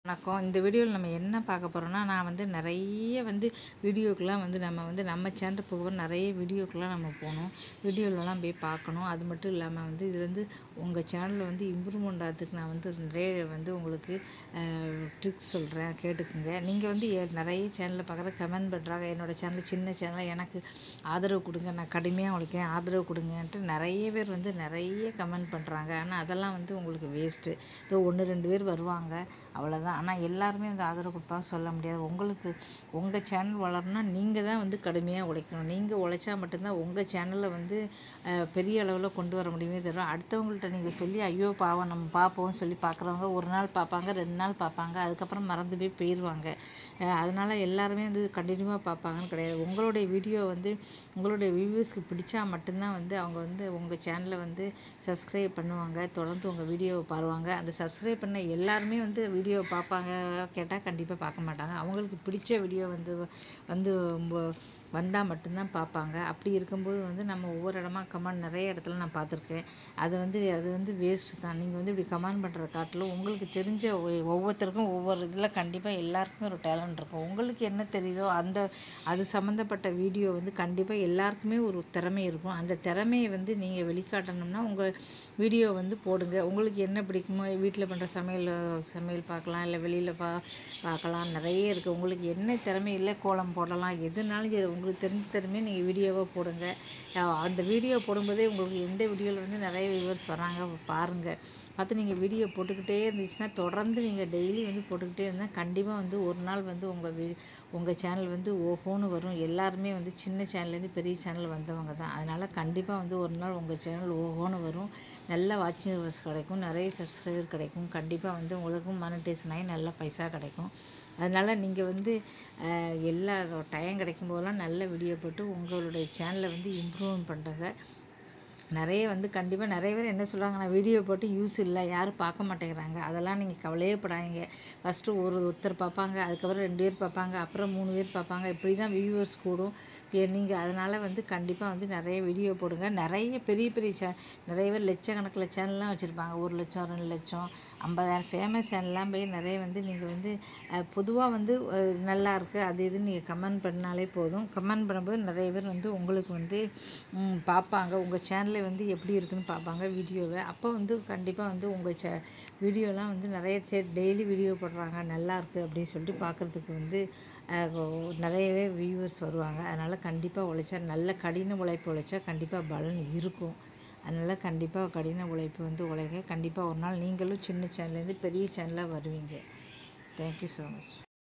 வணக்கம் இந்த வீடியோவில் நம்ம என்ன பார்க்க போகிறோம்னா நான் வந்து நிறைய வந்து வீடியோக்கெலாம் வந்து நம்ம வந்து நம்ம சேனல் போக நிறைய வீடியோக்கெலாம் நம்ம போகணும் வீடியோலலாம் போய் பார்க்கணும் அது மட்டும் இல்லாமல் வந்து இது வந்து உங்கள் சேனலில் வந்து இம்ப்ரூவ்மெண்ட் ஆகிறதுக்கு நான் வந்து நிறைய வந்து உங்களுக்கு ட்ரிக்ஸ் சொல்கிறேன் கேட்டுக்குங்க நீங்கள் வந்து எ- நிறைய சேனலில் பார்க்குற கமெண்ட் பண்ணுறாங்க என்னோடய சேனல் சின்ன சேனல் எனக்கு ஆதரவு கொடுங்க நான் கடுமையாக உழைக்கேன் ஆதரவு கொடுங்கன்ட்டு நிறைய பேர் வந்து நிறைய கமெண்ட் பண்ணுறாங்க ஆனால் அதெல்லாம் வந்து உங்களுக்கு வேஸ்ட்டு இதோ ஒன்று ரெண்டு பேர் வருவாங்க அவ்வளோதான் ஆனால் எல்லாருமே வந்து ஆதரவு கொடுப்பாங்க சொல்ல முடியாது உங்களுக்கு உங்கள் சேனல் வளரணும்னா நீங்கள் தான் வந்து கடுமையாக உழைக்கணும் நீங்கள் உழைச்சா மட்டும்தான் உங்கள் சேனலை வந்து அஹ், பெரிய அளவில் கொண்டு வர முடியுமே தவிர அடுத்தவங்கள்ட்ட நீங்கள் சொல்லி ஐயோ பாவம் நம்ம பார்ப்போம்னு சொல்லி பார்க்குறவங்க ஒரு நாள் பார்ப்பாங்க ரெண்டு நாள் பார்ப்பாங்க அதுக்கப்புறம் மறந்து போய் போயிடுவாங்க அதனால் எல்லாருமே வந்து கண்டினியூவாக பார்ப்பாங்கன்னு கிடையாது உங்களுடைய வீடியோ வந்து உங்களுடைய வியூவர்ஸ்க்கு பிடிச்சா மட்டும்தான் வந்து அவங்க வந்து உங்கள் சேனலை வந்து சப்ஸ்கிரைப் பண்ணுவாங்க தொடர்ந்து உங்கள் வீடியோவை பாருவாங்க அந்த சப்ஸ்கிரைப் பண்ண எல்லாருமே வந்து வீடியோ பார்ப்பாங்க கேட்டால் கண்டிப்பாக பார்க்க மாட்டாங்க அவங்களுக்கு பிடிச்ச வீடியோ வந்து வந்து வந்தால் மட்டும்தான் பார்ப்பாங்க அப்படி இருக்கும்போது வந்து நம்ம ஒவ்வொரு இடமா கமெண்ட் நிறைய இடத்துல நான் பார்த்துருக்கேன் அது வந்து அது வந்து வேஸ்ட்டு தான் நீங்கள் வந்து இப்படி கமெண்ட் பண்ணுறத காட்டிலும் உங்களுக்கு தெரிஞ்ச ஒ- ஒவ்வொருத்தருக்கும் ஒவ்வொரு இதில் கண்டிப்பாக எல்லாருக்குமே ஒரு டேலண்ட் இருக்கும் உங்களுக்கு என்ன தெரியுதோ அந்த அது சம்மந்தப்பட்ட வீடியோ வந்து கண்டிப்பாக எல்லாருக்குமே ஒரு திறமை இருக்கும் அந்த திறமையை வந்து நீங்கள் வெளிக்காட்டணும்னா உங்கள் வீடியோ வந்து போடுங்க உங்களுக்கு என்ன பிடிக்குமோ வீட்டில் பண்ணுற சமையல் சமையல் பார்க்கலாம் இல்லை வெளியில் பா பார்க்கலாம் நிறைய இருக்குது உங்களுக்கு என்ன திறமை இல்லை கோலம் போடலாம் எதுனாலும் சரி உங்களுக்கு தெரிஞ்ச திறமையை நீங்கள் வீடியோவாக போடுங்க அஹ் அந்த வீடியோ போடும்போதே உங்களுக்கு எந்த வீடியோவில் வந்து நிறைய வியூவர்ஸ் வராங்க பாருங்கள் பார்த்து நீங்கள் வீடியோ போட்டுக்கிட்டே இருந்துச்சுன்னா தொடர்ந்து நீங்கள் டெய்லி வந்து போட்டுக்கிட்டே இருந்தால் கண்டிப்பாக வந்து ஒரு நாள் வந்து உங்கள் வீ உங்கள் சேனல் வந்து ஓஹோன்னு வரும் எல்லாருமே வந்து சின்ன சேனல்லேருந்து பெரிய சேனல் வந்தவங்க தான் அதனால் கண்டிப்பாக வந்து ஒரு நாள் உங்கள் சேனல் ஓஹோன்னு வரும் நல்ல வாட்சிங் ஹவர்ஸ் கிடைக்கும் நிறைய சப்ஸ்கிரைபர் கிடைக்கும் கண்டிப்பாக வந்து உங்களுக்கும் மானிட்டேஷன் ஆகி நல்ல பைசா கிடைக்கும் அதனால் நீங்கள் வந்து அஹ், எல்லா டைம் கிடைக்கும் போதெல்லாம் நல்ல வீடியோ போட்டு உங்களுடைய சேனலை வந்து இம்ப்ரூவ் பண்ணுறங்க நிறைய வந்து கண்டிப்பாக நிறைய பேர் என்ன சொல்கிறாங்க நான் வீடியோ போட்டு யூஸ் இல்லை யாரும் பார்க்க மாட்டேங்கிறாங்க அதெல்லாம் நீங்கள் கவலையே படாதீங்க ஃபஸ்ட்டு ஒரு ஒருத்தர் பார்ப்பாங்க அதுக்கப்புறம் ரெண்டு பேர் பார்ப்பாங்க அப்புறம் மூணு பேர் பார்ப்பாங்க இப்படி தான் வியூவர்ஸ் கூடும் நீங்கள் அதனால் வந்து கண்டிப்பாக வந்து நிறைய வீடியோ போடுங்க நிறைய பெரிய பெரிய சே நிறைய பேர் லட்சக்கணக்கில் சேனல்லாம் வச்சுருப்பாங்க ஒரு லட்சம் ரெண்டு லட்சம் ஐம்பதாயிரம் ஃபேமஸ் சேனல்லாம் போய் நிறைய வந்து நீங்கள் வந்து பொதுவாக வந்து அஹ், நல்லா இருக்குது அது இதுன்னு நீங்கள் கமெண்ட் பண்ணாலே போதும் கமெண்ட் பண்ணும்போது நிறைய பேர் வந்து உங்களுக்கு வந்து ம், பார்ப்பாங்க உங்கள் சேனலை வந்து எப்படி இருக்குன்னு பார்ப்பாங்க வீடியோவை அப்போ வந்து கண்டிப்பாக வந்து உங்கள் சே வீடியோலாம் வந்து நிறைய சரி டெய்லி வீடியோ போடுறாங்க நல்லா இருக்குது அப்படின்னு சொல்லிட்டு பார்க்குறதுக்கு வந்து அஹ், ஒ- நிறையவே வியூவர்ஸ் வருவாங்க அதனால் கண்டிப்பாக உழைச்சா நல்ல கடின உழைப்பு உழைச்சா கண்டிப்பாக பலன் இருக்கும் அதனால் கண்டிப்பாக கடின உழைப்பு வந்து உழைங்க கண்டிப்பாக ஒரு நாள் நீங்களும் சின்ன சேனல்லேருந்து பெரிய சேனலாக வருவீங்க தேங்க்யூ ஸோ மச்